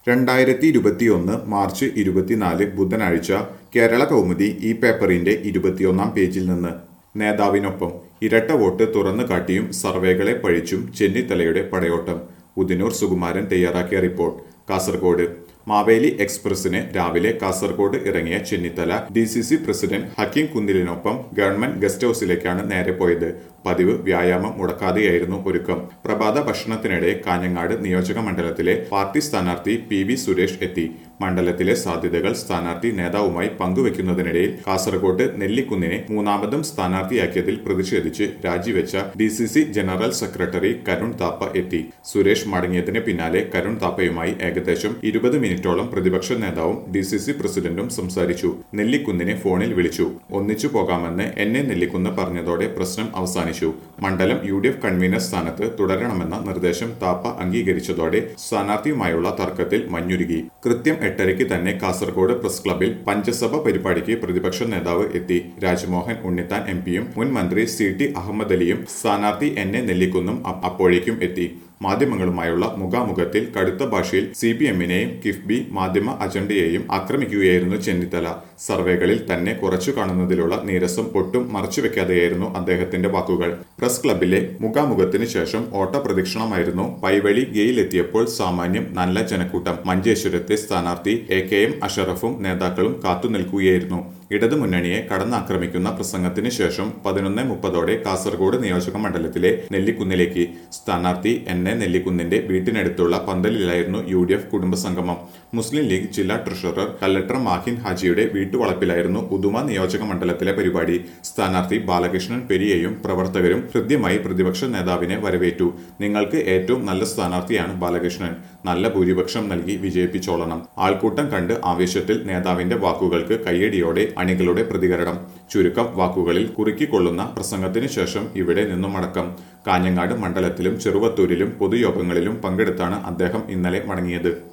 രണ്ടായിരത്തി ഇരുപത്തിയൊന്ന് മാർച്ച് ഇരുപത്തിനാല് ബുധനാഴ്ച കേരള കൗമുദി ഈ പേപ്പറിന്റെ ഇരുപത്തിയൊന്നാം പേജിൽ നിന്ന് നേതാവിനൊപ്പം ഇരട്ട വോട്ട് തുറന്നു കാട്ടിയും സർവേകളെ പഴിച്ചും ചെന്നിത്തലയുടെ പടയോട്ടം ഉദിനൂർ സുകുമാരൻ തയ്യാറാക്കിയ റിപ്പോർട്ട് കാസർഗോഡ് മാവേലി എക്സ്പ്രസിന് രാവിലെ കാസർഗോഡ് ഇറങ്ങിയ Chennithala D C C president Hakeem കുന്നിലിനൊപ്പം ഗവൺമെന്റ് ഗസ്റ്റ് ഹൌസിലേക്കാണ് നേരെ പോയത് പതിവ് വ്യായാമം മുടക്കാതെയായിരുന്നു ഒരുക്കം പ്രഭാത ഭക്ഷണത്തിനിടെ കാഞ്ഞങ്ങാട് നിയോജക മണ്ഡലത്തിലെ പാർട്ടി സ്ഥാനാർത്ഥി പി വി സുരേഷ് എത്തി മണ്ഡലത്തിലെ സാധ്യതകൾ സ്ഥാനാർത്ഥി നേതാവുമായി പങ്കുവെക്കുന്നതിനിടയിൽ കാസർഗോഡ് നെല്ലിക്കുന്നിനെ മൂന്നാമതും സ്ഥാനാർത്ഥിയാക്കിയതിൽ പ്രതിഷേധിച്ച് രാജിവെച്ച D C C general secretary Karun Thappa എത്തി സുരേഷ് മടങ്ങിയതിന് പിന്നാലെ കരുൺ താപ്പയുമായി ഏകദേശം ഇരുപത് മിനിറ്റോളം പ്രതിപക്ഷ നേതാവും ഡി സി സി പ്രസിഡന്റും സംസാരിച്ചു നെല്ലിക്കുന്നിനെ ഫോണിൽ വിളിച്ചു ഒന്നിച്ചു പോകാമെന്ന് എന്നെ നെല്ലിക്കുന്ന് പറഞ്ഞതോടെ പ്രശ്നം അവസാനിച്ചു മണ്ഡലം യു ഡി എഫ് കൺവീനർ സ്ഥാനത്ത് തുടരണമെന്ന നിർദ്ദേശം താപ്പ അംഗീകരിച്ചതോടെ സ്ഥാനാർത്ഥിയുമായുള്ള തർക്കത്തിൽ മഞ്ഞുരുകി കൃത്യം എട്ടരയ്ക്ക് തന്നെ കാസർഗോഡ് പ്രസ് ക്ലബിൽ പഞ്ചസഭ പരിപാടിക്ക് പ്രതിപക്ഷ നേതാവ് എത്തി രാജ്മോഹൻ ഉണ്ണിത്താൻ എം പിയും മുൻ മന്ത്രി സി ടി അഹമ്മദ് അലിയും സ്ഥാനാർത്ഥി എന്നെ നെല്ലിക്കുന്നും അ- അപ്പോഴേക്കും എത്തി മാധ്യമങ്ങളുമായുള്ള മുഖാമുഖത്തിൽ കടുത്ത ഭാഷയിൽ സി പി എമ്മിനെയും കിഫ്ബി മാധ്യമ അജണ്ടയെയും ആക്രമിക്കുകയായിരുന്നു ചെന്നിത്തല സർവേകളിൽ തന്നെ കുറച്ചു കാണുന്നതിലുള്ള നീരസം ഒട്ടും മറച്ചുവെക്കാതെയായിരുന്നു അദ്ദേഹത്തിന്റെ വാക്കുകൾ പ്രസ് ക്ലബിലെ മുഖാമുഖത്തിന് ശേഷം ഓട്ട പ്രദക്ഷിണമായിരുന്നു പൈവഴി ഗെയിലെത്തിയപ്പോൾ സാമാന്യം നല്ല ജനക്കൂട്ടം മഞ്ചേശ്വരത്തെ സ്ഥാനാർത്ഥി എ കെ എം അഷറഫും നേതാക്കളും കാത്തുനിൽക്കുകയായിരുന്നു ഇടതുമുന്നണിയെ കടന്നാക്രമിക്കുന്ന പ്രസംഗത്തിന് ശേഷം പതിനൊന്ന് മുപ്പതോടെ കാസർഗോഡ് നിയോജക മണ്ഡലത്തിലെ നെല്ലിക്കുന്നിലേക്ക് സ്ഥാനാർത്ഥി എൻ എ നെല്ലിക്കുന്നിന്റെ വീട്ടിനടുത്തുള്ള പന്തലിലായിരുന്നു യു ഡി എഫ് കുടുംബസംഗമം മുസ്ലിം ലീഗ് ജില്ലാ ട്രഷറർ കലക്ടർ മാഹിൻ ഹാജിയുടെ വീട്ടുവളപ്പിലായിരുന്നു ഉദുമ നിയോജക മണ്ഡലത്തിലെ പരിപാടി സ്ഥാനാർത്ഥി ബാലകൃഷ്ണൻ പെരിയയും പ്രവർത്തകരും ഹൃദ്യമായി പ്രതിപക്ഷ നേതാവിനെ വരവേറ്റു നിങ്ങൾക്ക് ഏറ്റവും നല്ല സ്ഥാനാർത്ഥിയാണ് ബാലകൃഷ്ണൻ നല്ല ഭൂരിപക്ഷം നൽകി വിജയിപ്പിച്ചോളണം ആൾക്കൂട്ടം കണ്ട് ആവേശത്തിൽ നേതാവിന്റെ വാക്കുകൾക്ക് കയ്യടിയോടെ അണികളുടെ പ്രതികരണം ചുരുക്കം വാക്കുകളിൽ കുറുക്കിക്കൊള്ളുന്ന പ്രസംഗത്തിന് ശേഷം ഇവിടെ നിന്നും മടക്കം കാഞ്ഞങ്ങാട് മണ്ഡലത്തിലും ചെറുവത്തൂരിലും പൊതുയോഗങ്ങളിലും പങ്കെടുത്താണ് അദ്ദേഹം ഇന്നലെ മടങ്ങിയത്